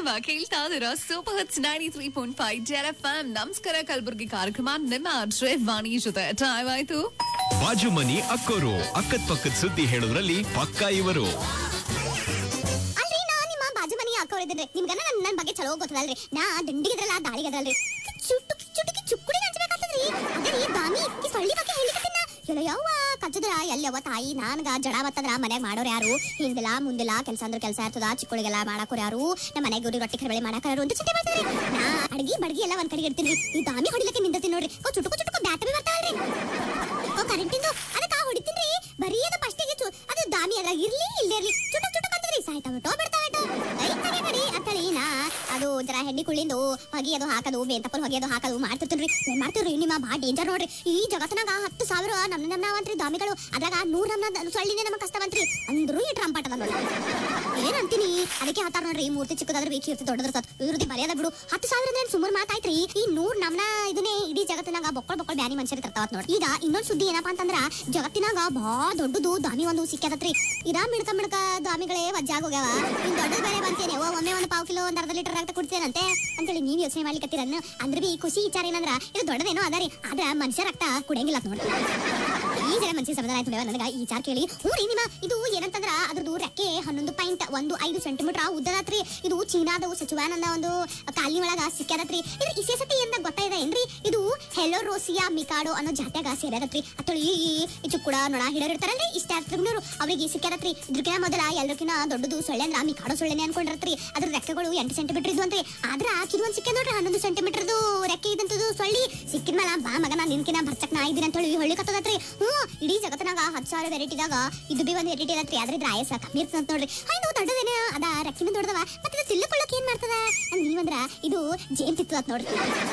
ಕಾರ್ಯಕ್ರಮ ಕೇಳ್ತಾ ಇದೀರ super hits ninety three point five ಜೆಲ್ ಎಫ್ ಎಂ ನಮಸ್ಕಾರ ಕಲಬುರ್ಗಿ ಕಾರ್ಯಕ್ರಮ ನಿಮ್ಮ ಅರ್ಜೆ ವಾಣಿ ಜೊತೆ ಟೈಮ್ ಆಯ್ತು ಬಾಜು ಮನಿ ಅಕ್ಕೋರು ಅಕ್ಕದ ಪಕ್ಕದ ಸುದ್ದಿ ಹೇಳೋದ್ರಲ್ಲಿ ಪಕ್ಕ ಇವರು ಅಲ್ರಿ ನಾ ನಿಮ್ಮ ಬಾಜು ಮನಿ ಹಾಕೋರಿದ್ರಿ ನಿಮ್ಗನ ನನ್ ನನ್ ಬಗ್ಗೆ ಚಲೋ ಗೊತ್ತದಲ್ರಿ ನಾ ದಂಡಿಗಿದ್ರಲ್ಲ ದಾಳಿಗದ್ರಲ್ರಿ ಚುಟುಕಿ ಚುಟುಕಿ ಚುಕ್ಕುಡಿ ಹಂಚ್ಬೇಕಾಗ್ತದ್ರಿ ಅದೇ ಈ ದಾಮಿ ಈ ಸೊಳ್ಳಿ ಬಗ್ಗೆ ಹೇಳಿಕತ್ತಿನ ಎಲ್ಲ ಯಾವ ಕಚ್ಚದ್ರ ಎಲ್ಲಿಯವ ತಾಯಿ ನಾನ್ಗ ಜಡ ಬತ್ತದ್ರ ಮನ್ಯಾಗ ಮಾಡೋರ್ ಯಾರು ಹಿಂದಿಲ್ಲ ಮುಂದಿಲ್ಲ ಕೆಲಸ ಅಂದ್ರ ಕೆಲಸ ಇರ್ತದ ಚಿಕ್ಕಳಿಗೆಲ್ಲ ಮಾಡಾಕೋರ್ ಯಾರು ನಮ್ಮ ಮನೆಗೆ ಗೋರಿ ರೊಟ್ಟಿ ಕರಿಬೇಳೆ ಮಾಡಾಕ ಯಾರು ಅಂತ ಚಿಂತೆ ಮಾಡ್ತಾರೆ ನಾ ಅಡ್ಗಿ ಬಡ್ಗಿ ಎಲ್ಲ ಒಂದ್ ಕಡೆಗೆ ಇಡ್ತೀನಿ ಈ ದಾಮಿ ಹೊಡಿಲಕ್ಕೆ ನಿಂದತೀನಿ ನೋಡ್ರಿ ಓ ಚುಟುಕು ಚುಟುಕು ಬ್ಯಾಟರಿ ಬರ್ತಾವಲ್ರಿ ಓ ಕರೆಂಟಿಂದು ಅದಕ್ಕ ಹೊಡಿತೀನಿ ಬರೀ ಅದು ಫಸ್ಟಿಗೆ ಅದು ದಾಮಿ ಅದ್ರಾಗ ಇರ್ಲಿ ಇಲ್ಲೇ ಇರ್ಲಿ ಚುಟುಕ್ ಚುಟುಕ್ ಅಂತದ್ರಿ ಸಾಯ್ತಾವಟೋ ಬಿಡ್ತಾವಟೋ ಐ ತಗೆ ಕಡಿ ಅಂತಳಿ ನಾ ಅದು ಜರ ಹೆಣ್ಣಿ ಕುಳ್ಳಿಂದು ಹೊಗೆ ಅದು ಹಾಕದು ಬೇಂತಪ್ಪನ ಹೊಗೆ ಅದು ಹಾಕದು ಮಾಡ್ತಿರ್ತೀನಿ ಏನ್ ಮಾಡ್ತೀವ್ರಿ ನಿಮ್ಮ ಬಾ ಡೇಂಜರ್ ನೋಡ್ರಿ ಈ ಜಗತ್ತಿನಾಗ ಹತ್ತು ಸಾವಿರ ನಮ್ ನಮ್ಮವಂತ್ರಿ ದಾಮಿಗಳು ಅದ್ರಾಗ ನೂರ್ ನಮ್ಮ ಸೊಳ್ಳಿನೇ ನಮಗೆ ಕಷ್ಟವಂತ್ರಿ ಅಂದ್ರೂ ಈ ಟ್ರಂಪಾಟ ಅದ ನೋಡ್ರಿ ಏನ್ ಅಂತೀನಿ ಅದಕ್ಕೆ ಹತ್ತಾರ ನೋಡ್ರಿ ಮೂರ್ತಿ ಚಿಕ್ಕದಾದ್ರ ಬೇಕು ಇರ್ತಿ ದೊಡ್ಡದಿರ್ತದ ಇವ್ರದ್ದು ಬರೆಯದ ಬಿಡು ಹತ್ತು ಸಾವಿರ ಅಂದ್ರೆ ಸುಮಾರು ಮಾತಾಯ್ತ್ರಿ ಈ ನೂರ್ ನಮ್ನ ಇದನ್ನೇ ಇಡೀ ಜಗತ್ತಿನಾಗ ಬೊಕ್ಕಳ್ ಬೊಕ್ಕಳ್ ಬ್ಯಾನಿ ಮನುಷ್ಯರು ತರ್ತಾವತ್ ನೋಡಿ ಈಗ ಇನ್ನೊಂದ್ ಸುದ್ದಿ ಏನಪ್ಪಾ ಅಂತಂದ್ರ ಜಗತ್ತಿನಾಗ ಬಾ ದೊಡ್ಡದು ದಾಮಿ ಒಂದು ಸಿಕ್ಕದತ್ರಿ ಇದ ಮಿಡ್ಕ ಮಿಡ್ಕ ದಾಮಿಗಳೇ ವಜ್ಜಾಗ ಹೋಗ್ಯಾವ ಇನ್ ದೊಡ್ಡದು ಬೇರೆ ಬಂತೇನೆ ಓ ಒಮ್ಮೆ ಒಂದು ಪಾವ್ ಕಿಲೋ ಒಂದ್ ಅರ್ಧ ಲೀಟರ್ ರಕ್ತ ಕುಡ್ತೇನಂತೆ ಅಂತೇಳಿ ನೀವ್ ಯೋಚನೆ ಮಾಡ್ಲಿಕ್ಕತ್ತೀರನ್ನ ಅಂದ್ರ ಬಿ ಖುಷಿ ವಿಚಾರ ಏನಂದ್ರ ಇದು ದೊಡ್ಡದೇನೋ ಅದರಿ ಆದ್ರ ಮನುಷ್ಯ ರಕ್ತ ಕುಡಿಯಂಗಿಲ್ಲ ಅದ್ ನೋಡಿ ಈ ಜನ ಮನ್ಸಿಗೆ ಸಮಾಧಾನ ಆಯ್ತು ನೋಡ್ಯವ ನನಗ ಈ ವಿಚಾರ ಕೇಳಿ ಹ್ಞೂ ರೀ ನಿಮ್ಮ ಇದು ಏನಂತಂದ್ರ ಅದ್ರದ್ದು ರೆಕ್ಕೆ ಹನ್ನೊಂದು ಪಾಯಿಂಟ್ ಒಂದು ಐದು ಸೆಂಟಿಮೀಟರ್ ಉದ್ದದತ್ರಿ ಇದು ಚೀನಾದ ಸಚಿವಾನಂದ ಒಂದು ಕಾಲನಿ ಒಳಗ ಸಿಕ್ಕ್ಯಾದತ್ರಿ ಇದು ವಿಶೇಷತೆ ಏನ ಗೊತ್ತಾಯಿದೆ ಏನ್ರಿ ಇದು ಹೆಲೋರೋಸಿಯಾ ಮಿಕಾಡೋ ಅನ್ನೋ ಜಾತ್ಯಾಗ ಸೇರ್ಯಾದತ್ರಿ ಅತ್ತಳಿ ಈ ಚುಕ್ಕುಡ ನೊಣ ಹಿಡೋರ್ ಇರ್ತಾರಲ್ರಿ ಇಷ್ಟ ಆಗ್ತಿರ್ನವ್ರು ಅವ್ರಿಗೆ ಸಿಕ್ಕ್ಯಾದತ್ರಿ ಇದ್ರಕಿನ ಮೊದಲ ಎಲ್ಲರಿಗಿನ ದೊಡ್ಡದು ಸೊಳ್ಳೆ ಅಂದ್ರ ಮಿಕಾಡೋ ಸೊಳ್ಳೆನೆ ಅನ್ಕೊಂಡಿರತ್ರಿ ಅದ್ರ ರೆಕ್ಕೆಗಳು ಎಂಟು ಸೆಂಟಿಮೀಟರ್ ಇದ್ವು ಅಂತ್ರಿ ಆದ್ರ ಕಿರುವಂದ್ ಸಿಕ್ಕ ನೋಡ್ರಿ ಹನ್ನೊಂದು ಸೆಂಟಿಮೀಟರ್ದು ರೆಕ್ಕೆ ಇದಂತದ್ದು ಸೊಳ್ಳಿ ಸಿಕ್ಕಿದ ಮೇಲೆ ಬಾ ಮಗನ ನಿನ್ಕಿನ ಭರ್ಚಕ್ ನಾ ಇದ್ದೀನಿ ಅಂತ ಹೇಳಿ ಹೊಳ್ಳಿ ಕತ್ತದತ್ರಿ ಹ್ಞೂ ಇಡೀ ಜಗತ್ತಿನಾಗ ಹತ್ತು ಸಾವಿರ ವೆರೈಟಿದಾಗ ಇದು ಬಿ ಒಂದು ವೆರೈಟಿ ಇರತ್ರಿ ಆದ್ರೆ ಇದ್ರ ಆಯಸ ಕಮ್ಮಿ ಇರ್ತದ ನೋಡ್ರಿ ಇದು ದೊಡ್ಡದೇನೆ ಅದ ರೆಕ್ಕಿನ ದೊಡ್ಡದವ ಮತ್ತೆ ಇದು ತಿಳ್ಕೊಳ್ಳೋಕೆ ಏನ್ ಮಾಡ್ತದ ಅಂದ್ ನೀವಂದ್ರ ಇದು ಜೇನ್ ತಿತ್ತದ ನೋಡ್ರಿ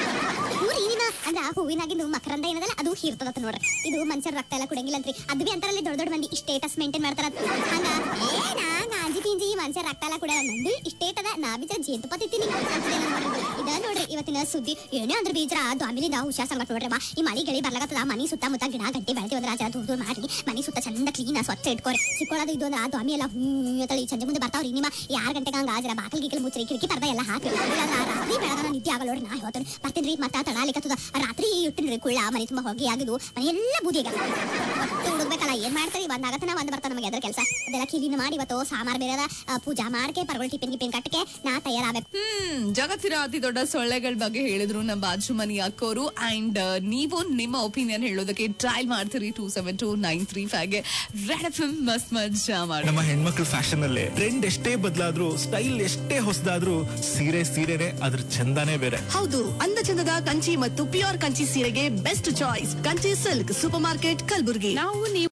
ಊರಿ ನಿಮ್ಮ ಅಂದ್ರ ಹೂವಿನಾಗಿಂದು ಮಕರಂದ ಏನದಲ್ಲ ಅದು ಹೀರ್ತದತ್ತ ನೋಡ್ರಿ ಇದು ಮನುಷ್ಯರ ರಕ್ತ ಎಲ್ಲ ಕುಡಂಗಿಲ್ಲ ಅಂತ್ರಿ ಅದು ಬಿ ಅಂತಾರಲ್ಲಿ ದೊಡ್ಡ ದೊಡ್ಡ ಮಂದಿ ಸ್ಟೇಟಸ್ ಮೇಂಟೈನ್ ಮಾಡ್ತಾರ ಹಂಗ ಏನ ಗಾಂಜಿ ಪಿಂಜಿ ಮನುಷ್ಯರ ರಕ್ತ ಎಲ್ಲ ಕುಡಿಯಲ್ಲ ನಂದು ಇಷ್ಟೇಟದ ನಾ ಬೀಜ ಜೇನುತುಪ್ಪ ತಿಂತೀನಿ ಅಂತದೇ ನಾನ್ ಮಾಡೋದು. ಇದ ನೋಡ್ರಿ ಇವತ್ತಿನ ಸುದ್ದಿ ಏನೇ ಅಂದ್ರೆ ಬೀಜರ ದ್ವಾಮಿಲಿಂದ ಹುಷಾರ್ ಸಂಗಟ್ ನೋಡ್ರಿ ಬಾ ಈ ಮಳಿ ಗಿಳಿ ಬರ್ಲಾಗತ್ತದ ಮನಿ ಸುತ್ತಮುತ್ತ ಗಿಡ ಗಂಟೆ ಬೆಳೆದಿ ಒಂದ್ರ ಜರ ದೂರ ದೂರ ಮಾಡಿ ಮನಿ ಸುತ್ತ ಚಂದ ಕ್ಲೀನ್ ಸ್ವಚ್ಛ ಇಟ್ಕೋರಿ ಸಿಕ್ಕೊಳ್ಳೋದು ಇದು ಅಂದ್ರೆ ಆ ದ್ವಾಮಿ ಎಲ್ಲ ಹೂತಳಿ ಸಂಜೆ ಮುಂದೆ ಬರ್ತಾವ್ರಿ ನಿಮ್ಮ ಯಾರ್ ಗಂಟೆಗೆ ಹಂಗ ಜರ ಬಾಕಲ್ ಗೀಕಲ್ ಮುಚ್ಚ್ರಿ ಕಿಟಕಿ ಪರ್ದ ಎಲ್ಲ ಹಾಕಿ ಇಲ್ಲಾಂದ್ರ ರಾತ್ರಿ ಬೆಳಗನ ನಿದ್ದೆ ಆಗಲ್ಲ ನೋಡ್ರಿ ನಾ ಹೇಳ್ತೇನೆ ಬರ್ತೀನಿ ಮತ್ತ ತಡಾಲಿಕತ್ತದ ರಾತ್ರಿ ಇಟ್ಟಿನ್ರಿ ಕುಳ್ಳ ಮನಿ ತುಂಬಾ ಹೊಗೆ ಆಗಿದ್ದು ಮನೆ ಎಲ್ಲ ಬೂದಿ ಆಗ್ಯಾವ. ಒಟ್ಟು ಹುಡುಗ್ಬೇಕಲ್ಲ ಏನ್ ಮಾಡ್ತಾರಿ ಒಂದ್ ಆಗತನ ಒಂದ್ ಬರ್ತಾನ ನಮಗೆ ಅದ್ರ ಕೆಲಸ ಅದೆಲ್ಲ ಕ್ಲೀನ್ ಮಾಡಿ ಇವತ್ತು ಸಾಮಾರ್ ಬೇರೆ ಅದ ಆ, ಪೂಜಾ ಮಾಡ್ಕೆ ಪರ್ಗೊಳ್ ಟಿಫಿನ್ ಗಿಫಿನ್ ಕಟ್ಟಕ್ಕೆ ನಾ ತಯಾರಾಗಬೇಕು ಹ್ಮ್ ಜಗತ್ತಿನ ಅತಿ ದೊಡ್ಡ ಸೊಳ್ಳೆಗಳ ಬಗ್ಗೆ ಹೇಳಿದ್ರು ನಮ್ಮ ಬಾಜು ಮನಿ ಅಕ್ಕೋರು ಅಂಡ್ ನೀವು ನಿಮ್ಮ ಒಪಿನಿಯನ್ ಹೇಳೋದಕ್ಕೆ ಟ್ರಯಲ್ ಮಾಡ್ತೀರಿ two seven two nine three five ಗೆ ರೆಡ್ ಎಫ್ ಮಸ್ತ್ ಮಜಾ ಮಾಡಿ ನಮ್ಮ ಹೆಣ್ಮಕ್ಳ ಫ್ಯಾಷನ್ ಅಲ್ಲೇ ಟ್ರೆಂಡ್ ಎಷ್ಟೇ ಬದಲಾದ್ರೂ ಸ್ಟೈಲ್ ಎಷ್ಟೇ ಹೊಸದಾದ್ರೂ ಸೀರೆ ಸೀರೆನೆ ಅದ್ರ ಚಂದಾನೇ ಬೇರೆ ಹೌದು ಅಂದ ಚಂದದ ಕಂಚಿ ಮತ್ತು ಪ್ಯೂರ್ ಕಂಚಿ ಸೀರೆಗೆ best choice Kanchi silk super market Kalaburagi ನಾವು ನೀವು